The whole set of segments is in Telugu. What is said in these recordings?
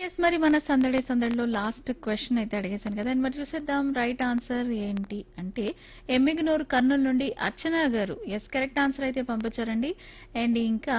ఎస్ మరి మన సందడి సందడిలో లాస్ట్ క్వశ్చన్ అయితే అడిగేశాను కదా అండ్ మరి చూసేద్దాం రైట్ ఆన్సర్ ఏంటి అంటే ఎమ్మిగనూరు కర్నూలు నుండి అర్చన గారు ఎస్ కరెక్ట్ ఆన్సర్ అయితే పంపించారండి అండ్ ఇంకా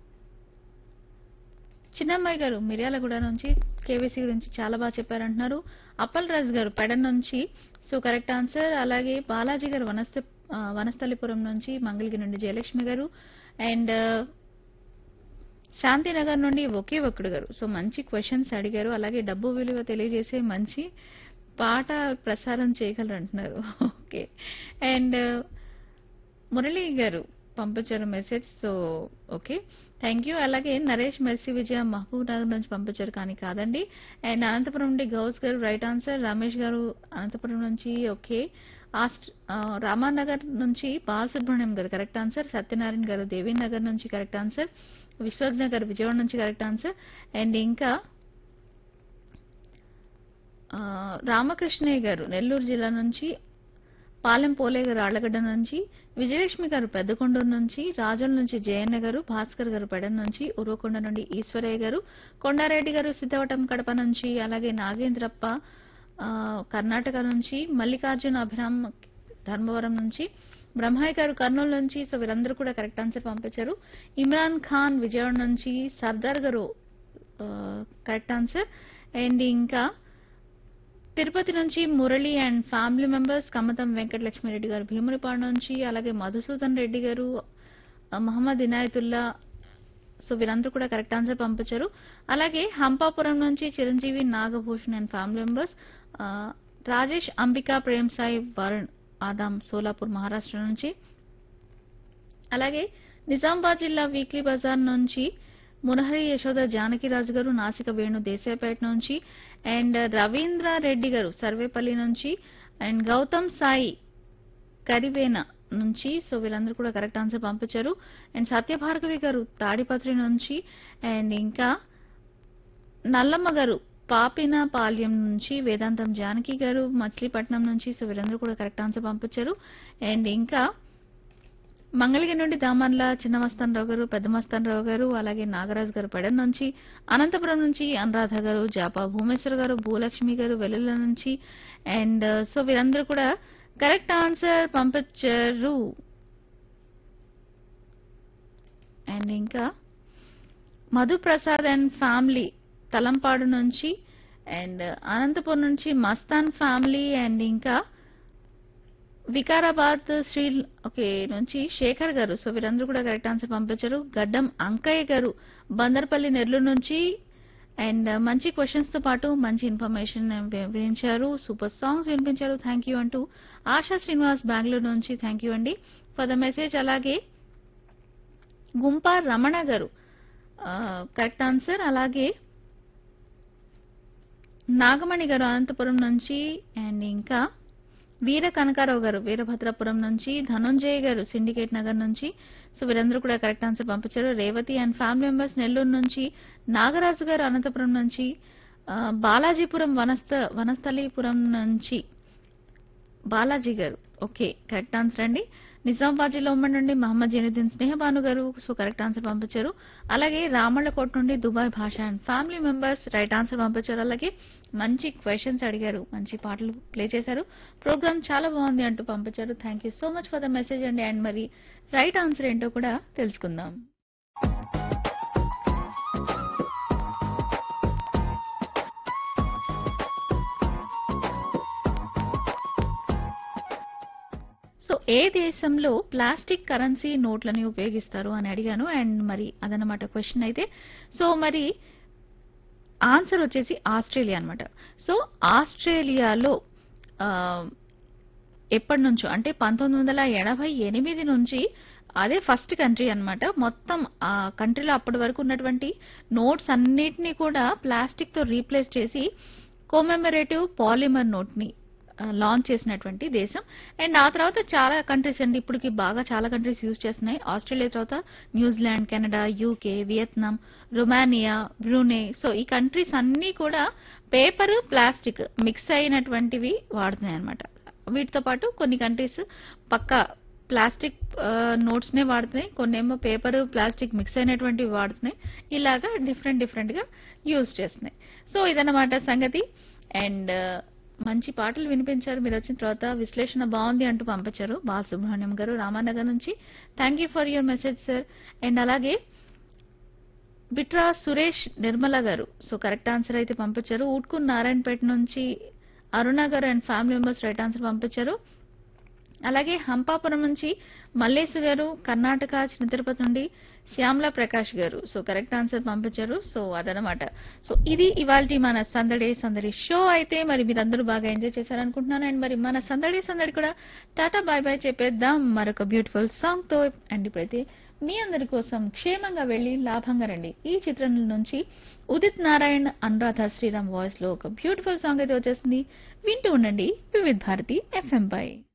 చిన్నమ్మాయి గారు మిర్యాలగూడ నుంచి కేవీసీ గురించి చాలా బాగా చెప్పారంటున్నారు అప్పల్ రాజ్ గారు పెడన్ నుంచి సో కరెక్ట్ ఆన్సర్ అలాగే బాలాజీ గారు వనస్థ ఆ, వనస్థలిపురం నుంచి మంగళగిరి నుండి జయలక్ష్మి గారు అండ్ శాంతినగర్ నుండి ఒకే ఒక్కడు గారు సో మంచి క్వశ్చన్స్ అడిగారు అలాగే డబ్బు విలువ తెలియజేసే మంచి పాట ప్రసారం చేయగలరు అంటున్నారు ఓకే అండ్ మురళి గారు పంపించారు message so okay thank you అలాగే నరేష్ మెర్సీ విజయ మహబూబ్ నగర్ నుంచి పంపించారు కానీ కాదండి అండ్ అనంతపురం నుండి గౌస్ గారు రైట్ ఆన్సర్ రమేష్ గారు అనంతపురం నుంచి ఓకే ఆస్ట్ ఆ, రామానగర్ నుంచి బాలసుబ్రహ్మణ్యం గారు కరెక్ట్ ఆన్సర్ సత్యనారాయణ గారు దేవీనగర్ నుంచి కరెక్ట్ ఆన్సర్ విశ్వజ్ఞ గారు విజయవాడ నుంచి కరెక్ట్ ఆన్సర్ అండ్ ఇంకా ఆ, రామకృష్ణయ్య గారు నెల్లూరు జిల్లా నుంచి పాలెం పోలే గారు ఆళ్లగడ్డ నుంచి విజయలక్ష్మి గారు పెద్దకొండూరు నుంచి రాజుల నుంచి జయన్న గారు భాస్కర్ గారు పెడన్ నుంచి ఉరవకొండ నుండి ఈశ్వరయ్య గారు కొండారెడ్డి గారు సిద్ధవటం కడప నుంచి అలాగే నాగేంద్రప్ప ఆ, కర్ణాటక నుంచి మల్లికార్జున అభిరామ్ ధర్మవరం నుంచి బ్రహ్మయ్య గారు కర్నూలు నుంచి సో వీరందరూ కూడా కరెక్ట్ ఆన్సర్ పంపించారు ఇమ్రాన్ ఖాన్ విజయవాడ నుంచి సర్దార్ గారు ఆ, కరెక్ట్ ఆన్సర్ అండ్ ఇంకా తిరుపతి నుంచి Murali and family members Kammatham Venkatalakshmireddy garu Bhimunipadu నుంచి అలాగే మధుసూదన్ రెడ్డి గారు ఆ, మహమ్మద్ ఇనాయతుల్లా సో వీరందరూ కూడా కరెక్ట్ ఆన్సర్ పంపించారు అలాగే హంపాపురం నుంచి Chiranjeevi Nagabhushan and family members ఆ, రాజేష్ అంబికా ప్రేమ్ సాయి వరుణ్ ఆదాం సోలాపూర్ మహారాష్ట్ర నుంచి అలాగే నిజామాబాద్ జిల్లా వీక్లీ బజార్ నుంచి మునహరి యశోద జానకిరాజు గారు నాసిక వేణు దేశాయపేట నుంచి అండ్ రవీంద్ర రెడ్డి గారు సర్వేపల్లి నుంచి అండ్ గౌతమ్ సాయి కరివేన నుంచి సో వీళ్ళందరూ కూడా కరెక్ట్ ఆన్సర్ పంపించారు అండ్ సత్యభార్గవి గారు తాడిపత్రి నుంచి అండ్ ఇంకా నల్లమ్మ గారు పాపిన పాల్యం నుంచి వేదాంతం జానకి గారు మచిలీపట్నం నుంచి సో వీళ్ళందరూ కూడా కరెక్ట్ ఆన్సర్ పంపించారు అండ్ ఇంకా మంగళగిరి నుండి దామన్ల చిన్న మస్తానరావు గారు పెద్ద మస్తానరావు గారు అలాగే నాగరాజు గారు పెడన్ నుంచి అనంతపురం నుంచి అనురాధ గారు జాపా భూమేశ్వర్ గారు భూలక్ష్మి గారు వెల్లుల నుంచి అండ్ సో వీరందరూ కూడా కరెక్ట్ ఆన్సర్ పంపించారు అండ్ ఇంకా మధుప్రసాద్ అండ్ ఫ్యామిలీ తలంపాడు నుంచి అండ్ అనంతపురం నుంచి మస్తాన్ ఫ్యామిలీ అండ్ ఇంకా వికారాబాద్ శ్రీ ఓకే నుంచి శేఖర్ గారు సో వీరందరూ కూడా కరెక్ట్ ఆన్సర్ పంపించారు గడ్డం అంకయ్య గారు బందర్పల్లి నెల్లూరు నుంచి అండ్ మంచి క్వశ్చన్స్ తో పాటు మంచి ఇన్ఫర్మేషన్ వివరించారు సూపర్ సాంగ్స్ వినిపించారు థ్యాంక్ యూ అంటూ ఆశా శ్రీనివాస్ బెంగళూరు నుంచి థ్యాంక్ యూ అండి ఫర్ ద మెసేజ్ అలాగే గుంపా రమణ గారు కరెక్ట్ ఆన్సర్ అలాగే నాగమణి గారు అనంతపురం నుంచి అండ్ ఇంకా వీర కనకారావు గారు వీరభద్రపురం నుంచి ధనుంజయ గారు సిండికేట్ నగర్ నుంచి సో వీరందరూ కూడా కరెక్ట్ ఆన్సర్ పంపించారు Revathi and family members Nellore నుంచి నాగరాజు గారు అనంతపురం నుంచి ఆ, బాలాజీపురం వనస్థ వనస్థలీపురం నుంచి బాలాజీ గారు ఓకే కరెక్ట్ ఆన్సర్ అండి నిజామాబాద్ జిల్లా ఉమ్మడి నుండి మహమ్మద్ జైనుద్దీన్ స్నేహబాను గారు సో కరెక్ట్ ఆన్సర్ పంపించారు అలాగే రామళ్ళకోట నుండి Dubai Basha and family members right answer పంపించారు అలాగే మంచి క్వశ్చన్స్ అడిగారు మంచి పాటలు ప్లే చేశారు ప్రోగ్రామ్ చాలా బాగుంది అంటూ పంపించారు thank you so much for the message అండి అండ్ మరి రైట్ ఆన్సర్ ఏంటో కూడా తెలుసుకుందాం సో ఏ దేశంలో ప్లాస్టిక్ కరెన్సీ నోట్లని ఉపయోగిస్తారు అని అడిగాను అండ్ మరి అదనమాట క్వశ్చన్ అయితే సో మరి ఆన్సర్ వచ్చేసి ఆస్ట్రేలియా అన్నమాట సో ఆస్ట్రేలియాలో ఆ, ఎప్పటి నుంచో అంటే పంతొమ్మిది వందల ఎనభై ఎనిమిది నుంచి అదే ఫస్ట్ కంట్రీ అన్నమాట మొత్తం ఆ కంట్రీలో అప్పటి వరకు ఉన్నటువంటి నోట్స్ అన్నిటినీ కూడా ప్లాస్టిక్ తో రీప్లేస్ చేసి కోమెమరేటివ్ పాలిమర్ నోట్ ని లాంచ్ చేసినటువంటి దేశం అండ్ ఆ తర్వాత చాలా కంట్రీస్ అండి ఇప్పటికి బాగా చాలా కంట్రీస్ యూజ్ చేస్తున్నాయి ఆస్ట్రేలియా తర్వాత New Zealand Canada UK Vietnam Romania Brunei so ఈ కంట్రీస్ అన్ని కూడా పేపర్ ప్లాస్టిక్ మిక్స్ అయినటువంటివి వాడుతున్నాయి అనమాట వీటితో పాటు కొన్ని కంట్రీస్ పక్క ప్లాస్టిక్ నోట్స్ నే వాడుతున్నాయి కొన్నేమో పేపర్ ప్లాస్టిక్ మిక్స్ అయినటువంటివి వాడుతున్నాయి ఇలాగా డిఫరెంట్ డిఫరెంట్ గా యూజ్ చేస్తున్నాయి సో ఇదన్నమాట సంగతి అండ్ మంచి పాటలు వినిపించారు మీరు వచ్చిన తర్వాత విశ్లేషణ బాగుంది అంటూ పంపించారు బాలసుబ్రహ్మణ్యం గారు రామానగర్ నుంచి thank you for your message sir and అలాగే బిట్రా సురేష్ నిర్మల గారు సో కరెక్ట్ ఆన్సర్ అయితే పంపించారు ఊట్కూర్ నారాయణపేట నుంచి Aruna garu and family members right answer పంపించారు అలాగే హంపాపురం నుంచి మల్లేసు గారు కర్ణాటక చిన్న తిరుపతి నుండి Shyamala Prakash garu so correct answer పంపించారు సో అదనమాట సో ఇది ఇవాళ మన సందడి సందడి షో అయితే మరి మీరందరూ బాగా ఎంజాయ్ చేశారనుకుంటున్నాను అండ్ మరి మన సందడి సందడి కూడా టాటా బాయ్ బాయ్ చెప్పేద్దాం మరొక బ్యూటిఫుల్ సాంగ్ తో అండ్ ఇప్పుడైతే మీ అందరి కోసం క్షేమంగా వెళ్లి లాభంగా రండి ఈ చిత్రం నుంచి ఉదిత్ నారాయణ్ అనురాధ శ్రీరామ్ వాయిస్ లో ఒక బ్యూటిఫుల్ సాంగ్ అయితే వచ్చేసింది వింటూ ఉండండి వివిధ్ భారతి ఎఫ్ఎం పై